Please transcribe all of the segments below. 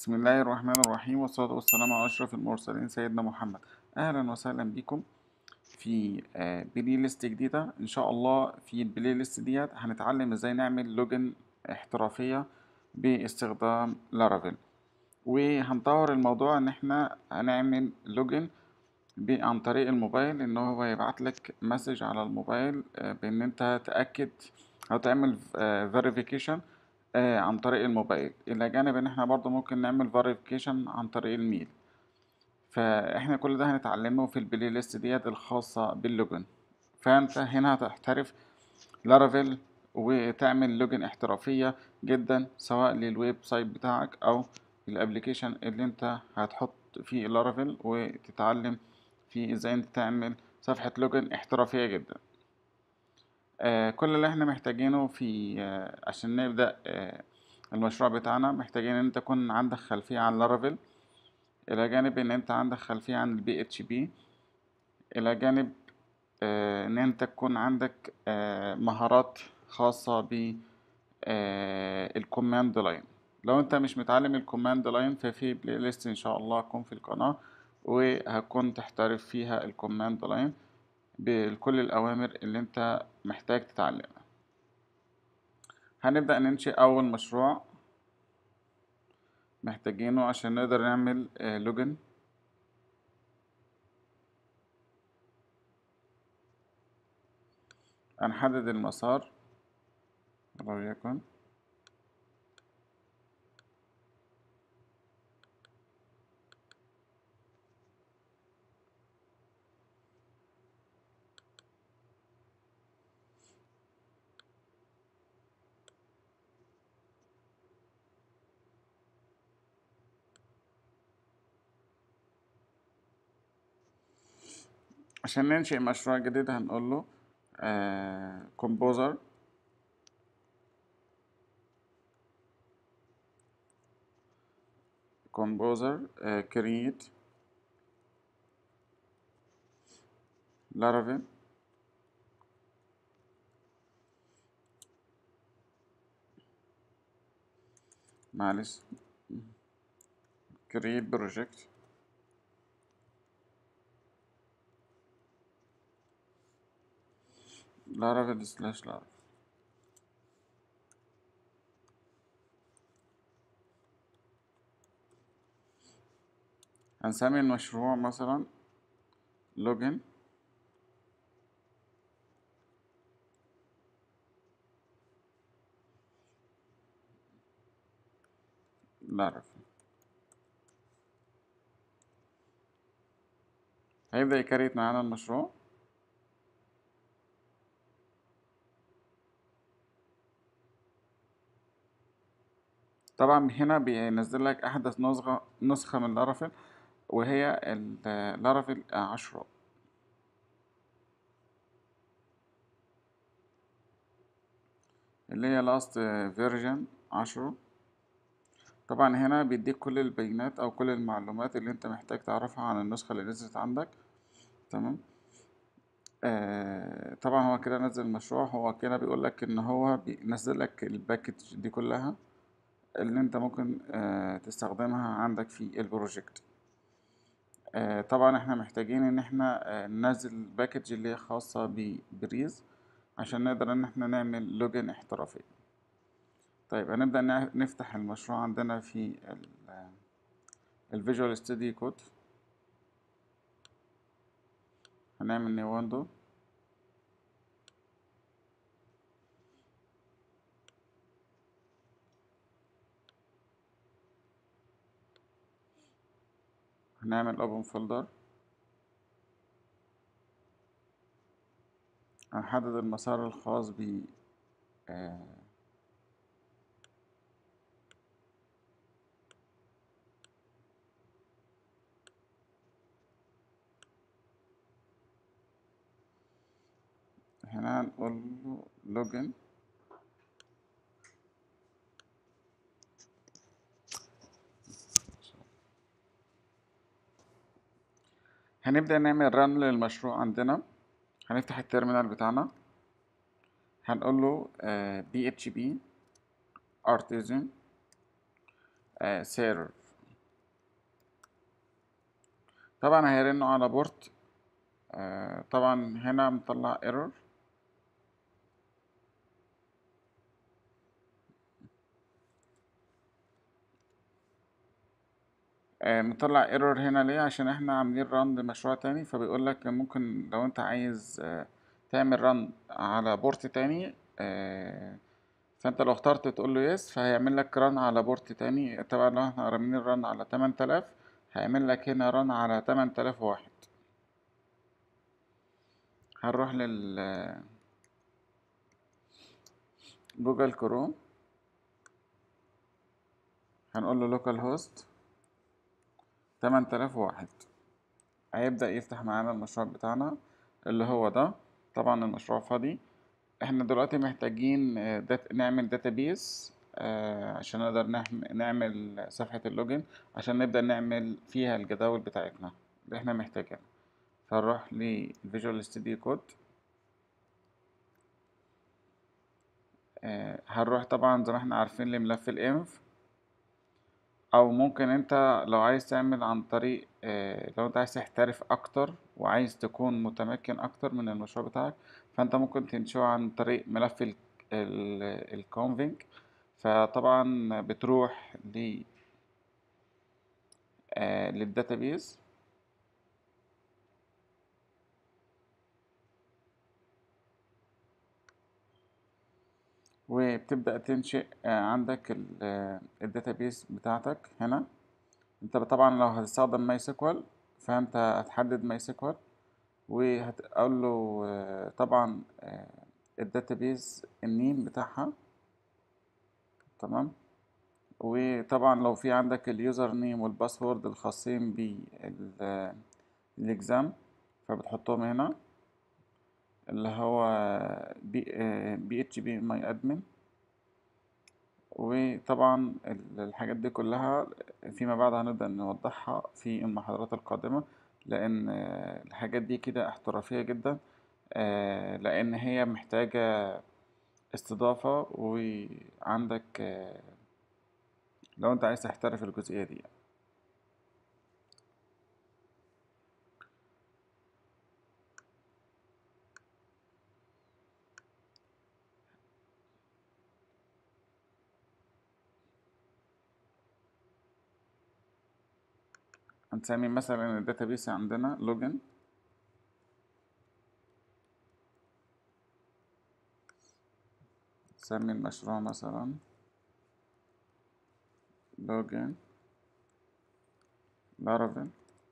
بسم الله الرحمن الرحيم والصلاة والسلام على أشرف المرسلين سيدنا محمد أهلا وسهلا بكم في آه، بلاي ليست جديدة إن شاء الله في البلاي ليست ديت هنتعلم إزاي نعمل لوجن احترافية باستخدام لارافيل وهنطور الموضوع إن إحنا هنعمل لوجن عن طريق الموبايل إن هو يبعت لك مسج على الموبايل آه، بإن أنت تأكد أو تعمل فيريفيكيشن عن طريق الموبايل إلى جانب إن إحنا برضو ممكن نعمل فيريفيكيشن عن طريق الميل فإحنا كل ده هنتعلمه في البلاي ليست ديت الخاصة باللوجن فأنت هنا هتحترف لارافيل وتعمل لوجن احترافية جدا سواء للويب سايت بتاعك أو الابليكيشن اللي انت هتحط فيه لارافيل وتتعلم فيه ازاي انت تعمل صفحة لوجن احترافية جدا آه كل اللي احنا محتاجينه في آه عشان نبدأ آه المشروع بتاعنا محتاجين ان انت تكون عندك خلفية عن لارافيل الى جانب ان انت عندك خلفية عن البي اتش بي الى جانب آه ان انت تكون عندك آه مهارات خاصة ب الكوماند لاين لو انت مش متعلم الكوماند لاين ففي بلاي ليست ان شاء الله هتكون في القناة وهتكون تحترف فيها الكوماند لاين بكل الأوامر اللي أنت محتاج تتعلمها هنبدأ ننشئ أول مشروع محتاجينه عشان نقدر نعمل لوجن هنحدد المسار وليكن عشان ننشئ مشروع جديد هنقول له كومبوزر كومبوزر كرييت لارافيل معلش كرييت بروجكت لارافيل سلاش لارافيل هنسمي المشروع مثلا لوجن لارافيل هيبدأ يكريت معانا المشروع طبعا هنا بينزل لك احدث نسخة نسخة من لارافيل وهي لارافيل عشرة اللي هي لاست فيرجن عشرة طبعا هنا بيديك كل البيانات او كل المعلومات اللي انت محتاج تعرفها عن النسخة اللي نزلت عندك تمام آه طبعا هو كده نزل المشروع هو كده بيقول لك ان هو بينزل لك الباكج دي كلها اللي انت ممكن آه تستخدمها عندك في البروجكت آه طبعا احنا محتاجين ان احنا آه ننزل الباكج اللي هي خاصة ببريز عشان نقدر ان احنا نعمل لوجن احترافي طيب هنبدأ نفتح المشروع عندنا في الفيجوال ستوديو كود هنعمل نيو ويندو هنعمل open folder هنحدد المسار الخاص ب آه هنا هنقول له login هنبدأ نعمل رن للمشروع عندنا هنفتح التيرمينال بتاعنا هنقول له بي اتش بي artisan سيرف طبعا هيرنوا على بورت آه طبعا هنا مطلع ايرور آه مطلع ايرور هنا ليه عشان احنا عاملين ران لمشروع تاني فبيقول لك ممكن لو انت عايز آه تعمل ران على بورت تاني آه فانت لو اخترت تقول له يس فهيعمل لك ران على بورت تاني طبعا لو احنا رامين ران على 8000 هيعمل لك هنا ران على 8000 واحد هنروح لل جوجل كروم هنقول له لوكال هوست 8000 واحد هيبدأ يفتح معانا المشروع بتاعنا اللي هو ده طبعا المشروع فاضي احنا دلوقتي محتاجين دات نعمل داتابيس آه عشان نقدر نعمل صفحة اللوجن عشان نبدأ نعمل فيها الجداول بتاعتنا اللي احنا محتاجينها فنروح للفيجوال ستوديو كود آه هنروح طبعا زي ما احنا عارفين لملف الانف او ممكن انت لو عايز تعمل عن طريق آه لو انت عايز تحترف اكتر وعايز تكون متمكن اكتر من المشروع بتاعك فانت ممكن تنشئه عن طريق ملف الكونفينج فطبعا بتروح ل آه للداتابيز وبتبدأ تنشئ عندك الداتابيس بتاعتك هنا انت طبعا لو هتستخدم ماي سيكوال فانت هتحدد ماي سيكوال وهتقول له طبعا الداتابيز النيم بتاعها تمام وطبعا لو في عندك اليوزر نيم والباسورد الخاصين بالاكزام فبتحطهم هنا اللي هو بي بي اتش بي ماي ادمن وطبعا الحاجات دي كلها فيما بعد هنبدأ نوضحها في المحاضرات القادمة لأن الحاجات دي كده احترافية جدا لأن هي محتاجة استضافة وعندك لو انت عايز تحترف الجزئية دي هنسمي مثلا الداتابيس عندنا لوجن نسمي المشروع مثلا لوجن لارافيل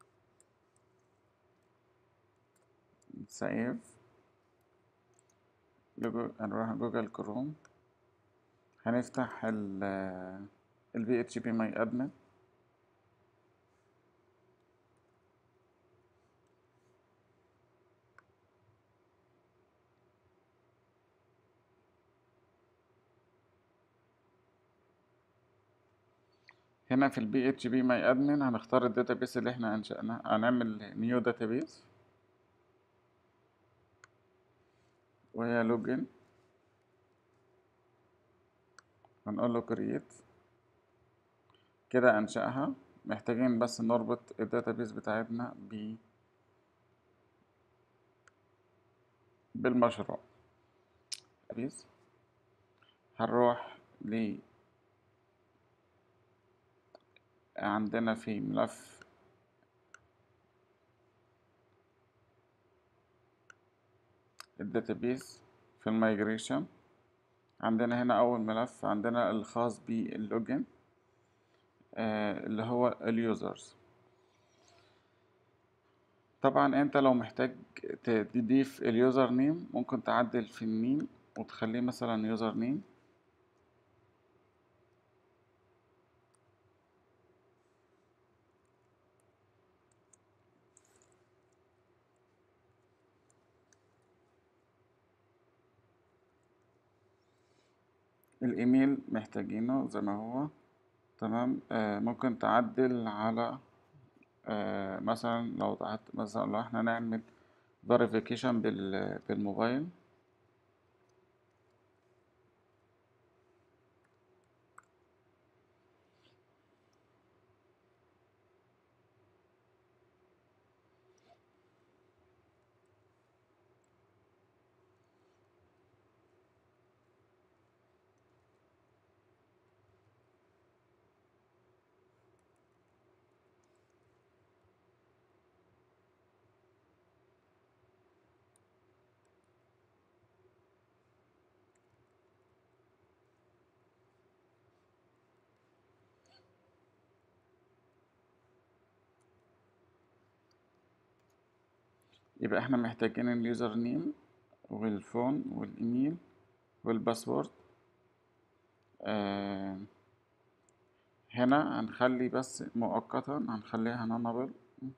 سيف نروح جوجل كروم هنفتح ال ال PHP my admin هنا في البي اتش بي ماي ادمن هنختار الداتابيس اللي احنا انشأناه هنعمل نيو داتابيس وهي لوجن هنقول له كرييت كده انشأها محتاجين بس نربط الداتابيس بتاعتنا ب بالمشروع بيس هنروح ل عندنا في ملف الداتابيس في المايجريشن عندنا هنا أول ملف عندنا الخاص باللوجن آه اللي هو اليوزرز طبعا انت لو محتاج تضيف اليوزر نيم ممكن تعدل في النيم وتخليه مثلا يوزر نيم الايميل محتاجينه زي ما هو تمام آه ممكن تعدل على آه مثلا لو تعد مثلا لو احنا نعمل verification بال بالموبايل يبقى احنا محتاجين اليوزر نيم والفون والايميل والباسورد آه هنا هنخلي بس مؤقتا هنخليها نانابل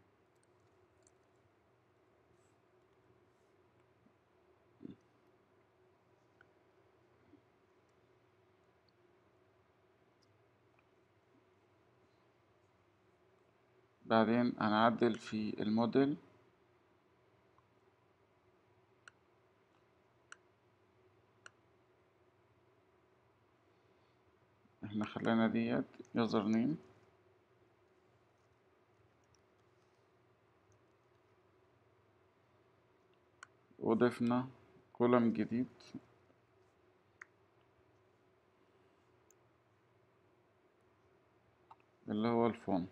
بعدين هنعدل في الموديل احنا خلينا ديت يوزر نيم وضفنا كولم جديد اللي هو الفون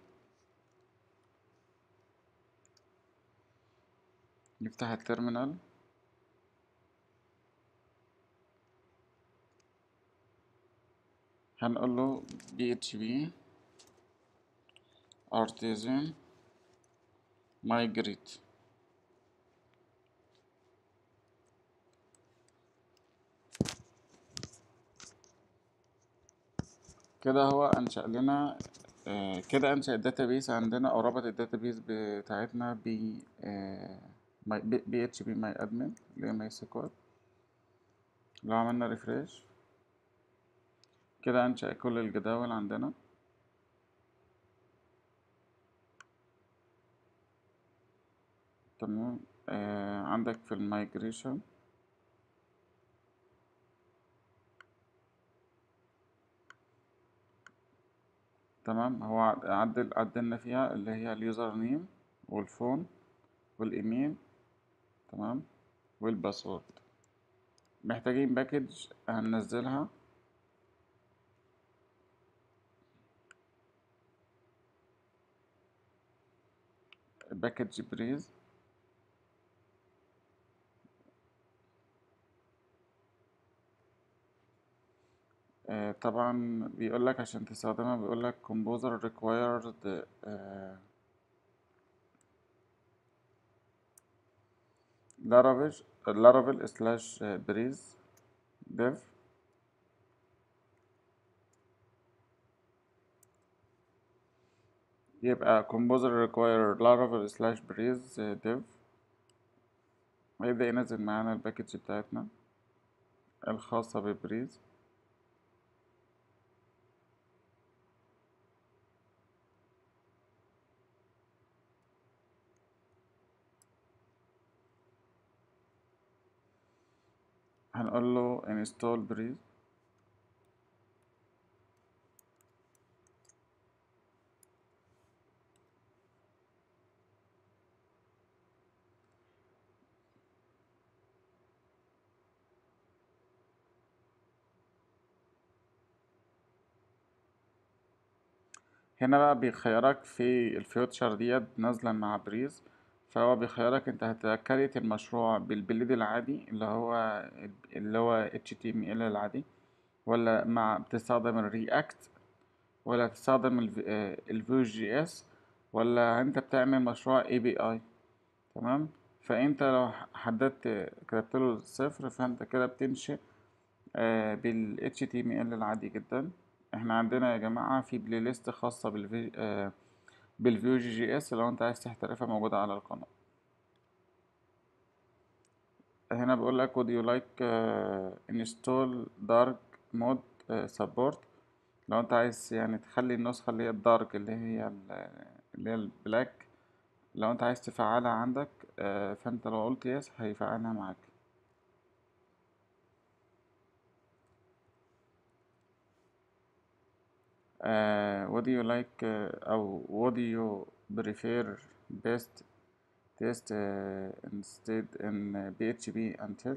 نفتح التيرمينال هنقول له بي اتش بي artisan migrate كده هو انشأ لنا آه كده انشأ الداتابيس عندنا او ربط الداتابيس بتاعتنا ب بي اتش بي ماي ادمن اللي هي ماي سيكوال لو عملنا ريفريش كده انشأ كل الجداول عندنا تمام آه عندك في المايجريشن تمام هو عدل عدلنا فيها اللي هي اليوزر نيم والفون والايميل تمام والباسورد محتاجين باكج هننزلها باكج بريز آه طبعا بيقول لك عشان تستخدمها بيقول لك composer required آه لارافيل لارافيل سلاش بريز ديف يبقى composer require laravel slash breeze div هيبدأ ينزل معانا الباكج بتاعتنا الخاصة ببريز هنقول له install breeze هنا بقى بيخيرك في الفيوتشر ديت نازلة مع بريز فهو بيخيرك انت هتكريت المشروع بالبليد العادي اللي هو اللي هو HTML العادي ولا مع بتستخدم الرياكت ولا تستخدم الفيو جي اس ولا انت بتعمل مشروع اي بي اي تمام فانت لو حددت كتبت له صفر فانت كده بتمشي آه بال HTML العادي جدا احنا عندنا يا جماعة في بلاي ليست خاصة بالفي آه بالفيو جي جي اس لو انت عايز تحترفها موجودة على القناة هنا بيقول لك would you like uh, install dark mode uh, support لو انت عايز يعني تخلي النسخة اللي هي الدارك اللي هي اللي هي البلاك لو انت عايز تفعلها عندك uh, فانت لو قلت يس هيفعلها معاك uh, what do you like uh, أو what do you prefer best test uh, instead in uh, PHP until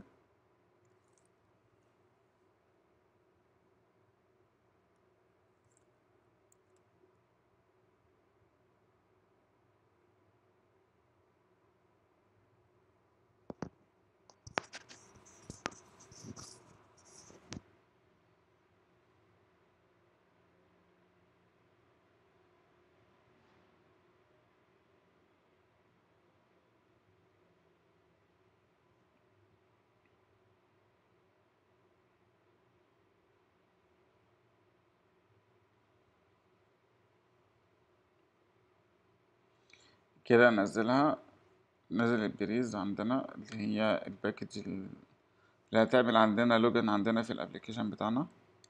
كده ننزلها نزل البريز عندنا اللي هي الباكج اللي هتعمل عندنا لوجن عندنا في الابليكيشن بتاعنا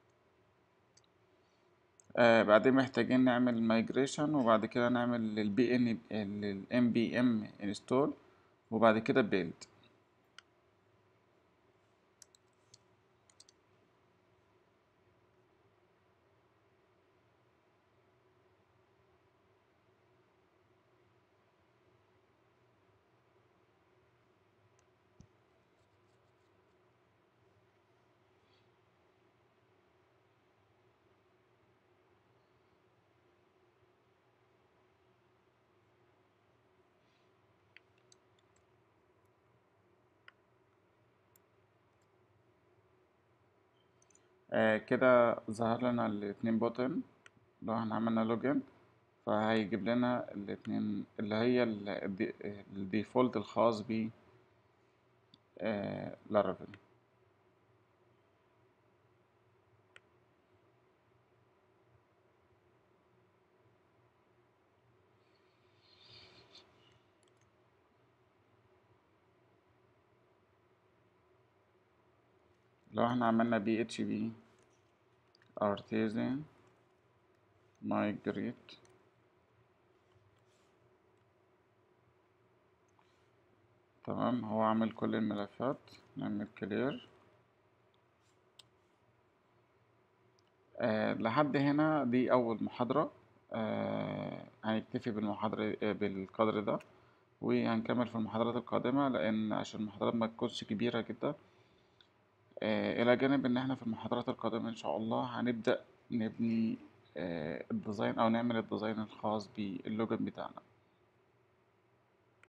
آه بعدين محتاجين نعمل مايجريشن وبعد كده نعمل البي ان الام بي ام انستول وبعد كده بيلد آه كده ظهر لنا الاتنين بوتن لو احنا عملنا لوجن فهيجيب لنا الاتنين اللي هي الديفولت الخاص ب آه لارافيل لو احنا عملنا بي اتش بي artisan migrate تمام هو عامل كل الملفات نعمل كلير آه لحد هنا دي أول محاضرة آه هنكتفي بالمحاضرة آه بالقدر ده وهنكمل في المحاضرات القادمة لأن عشان المحاضرات ما تكونش كبيرة جدا آه إلى جانب إن احنا في المحاضرات القادمة إن شاء الله هنبدأ نبني آه الديزاين أو نعمل الديزاين الخاص باللوجن بتاعنا